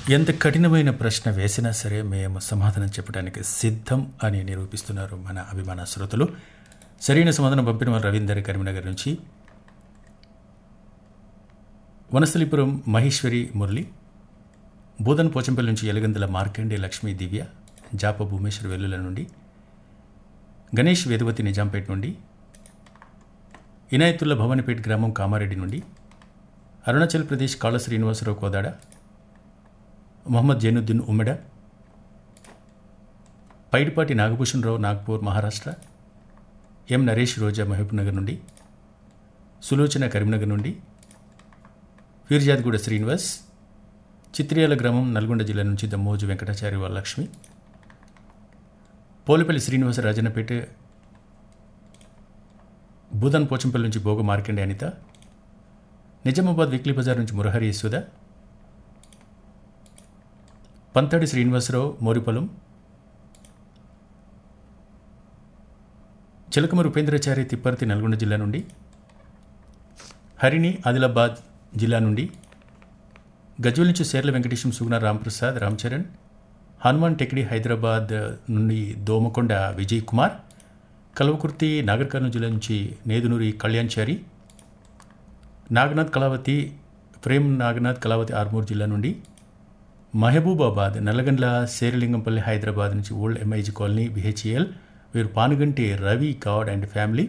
ఎంత కఠినమైన ప్రశ్న వేసినా సరే మేము సమాధానం చెప్పడానికి సిద్ధం అని నిరూపిస్తున్నారు మన అభిమాన శ్రోతలు సరైన సమాధానం పంపిన వారు రవీందర్ కరీంనగర్ నుంచి వనస్థలిపురం మహేశ్వరి మురళి బోధన్ పోచంపల్లి నుంచి ఎలగందుల మార్కండే లక్ష్మీ దివ్య జాప భూమేశ్వర్ వెల్లుల నుండి గణేష్ వేదవతి నిజాంపేట నుండి ఇనాయతుల్లా భవానిపేట గ్రామం కామారెడ్డి నుండి అరుణాచల్ ప్రదేశ్ కాళ శ్రీనివాసరావు కోదాడ మొహమ్మద్ జైనుద్దీన్ ఉమ్మెడ పైడిపాటి నాగభూషణ్ రావు నాగ్పూర్ మహారాష్ట్ర ఎం నరేష్ రోజా మహబూబ్నగర్ నుండి సులోచన కరీంనగర్ నుండి వీర్జాద్గూడ శ్రీనివాస్ చిత్రియాల గ్రామం నల్గొండ జిల్లా నుంచి దమ్మోజు వెంకటాచారి వాళ్ళ లక్ష్మి పోలిపల్లి శ్రీనివాస రాజన్నపేట భూదాన్ పోచంపల్లి నుంచి భోగ మార్కండే అనిత నిజామాబాద్ వీక్లీ బజార్ నుంచి మురహరి యశోద పంతాడి శ్రీనివాసరావు మోరిపొలం చిలకమరు ఉపేంద్రచారి తిప్పర్తి నల్గొండ జిల్లా నుండి హరిణి ఆదిలాబాద్ జిల్లా నుండి గజ్వల్ నుంచి సేర్ల వెంకటేశం సుగుణ రాంప్రసాద్ రామ్ చరణ్ హనుమాన్ టెక్డి హైదరాబాద్ నుండి దోమకొండ విజయ్ కుమార్ కల్వకుర్తి నాగర్ కర్నూలు జిల్లా నుంచి నేదునూరి కళ్యాణ్చారి నాగనాథ్ కళావతి ప్రేమ్ నాగనాథ్ కళావతి ఆర్మూర్ జిల్లా నుండి మహబూబాబాద్ నల్లగండ్ల శేరలింగంపల్లి హైదరాబాద్ నుంచి ఓల్డ్ ఎంఐజీ కాలనీ బిహెచ్ఎల్ వీరు Panuganti Ravi god and family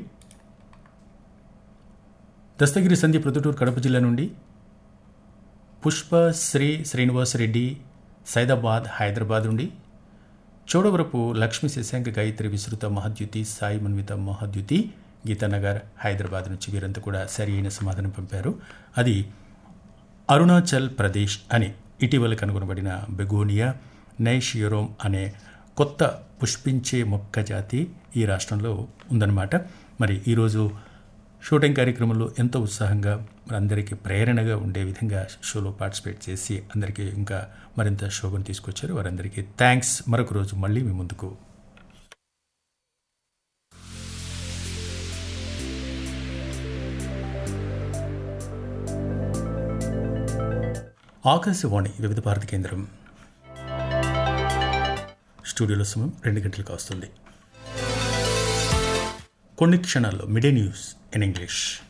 Dastagiri సంధి ప్రొద్దుటూరు కడప జిల్లా నుండి పుష్ప శ్రీ శ్రీనివాస్ రెడ్డి సైదాబాద్ హైదరాబాద్ నుండి చోడవరపు లక్ష్మీ శశాంక గాయత్రి విస్తృత మహద్యుతి సాయి మన్విత మహద్యుతి గీతానగర్ హైదరాబాద్ నుంచి వీరంతా కూడా సరి అయిన సమాధానం పంపారు అది అరుణాచల్ ప్రదేశ్ అని ఇటీవల కనుగొనబడిన బెగోనియా నైషియోరోమ్ అనే కొత్త పుష్పించే మొక్క జాతి ఈ రాష్ట్రంలో ఉందన్నమాట మరి ఈరోజు షూటింగ్ కార్యక్రమంలో ఎంతో ఉత్సాహంగా అందరికీ ప్రేరణగా ఉండే విధంగా షోలో పార్టిసిపేట్ చేసి అందరికీ ఇంకా మరింత శోభను తీసుకొచ్చారు వారందరికీ థ్యాంక్స్ మరొక రోజు మళ్ళీ మీ ముందుకు ఆకాశవాణి వివిధ భారతి కేంద్రం స్టూడియోలో సమయం రెండు గంటలకు వస్తుంది కొన్ని క్షణాల్లో మిడే న్యూస్ ఇన్ ఇంగ్లీష్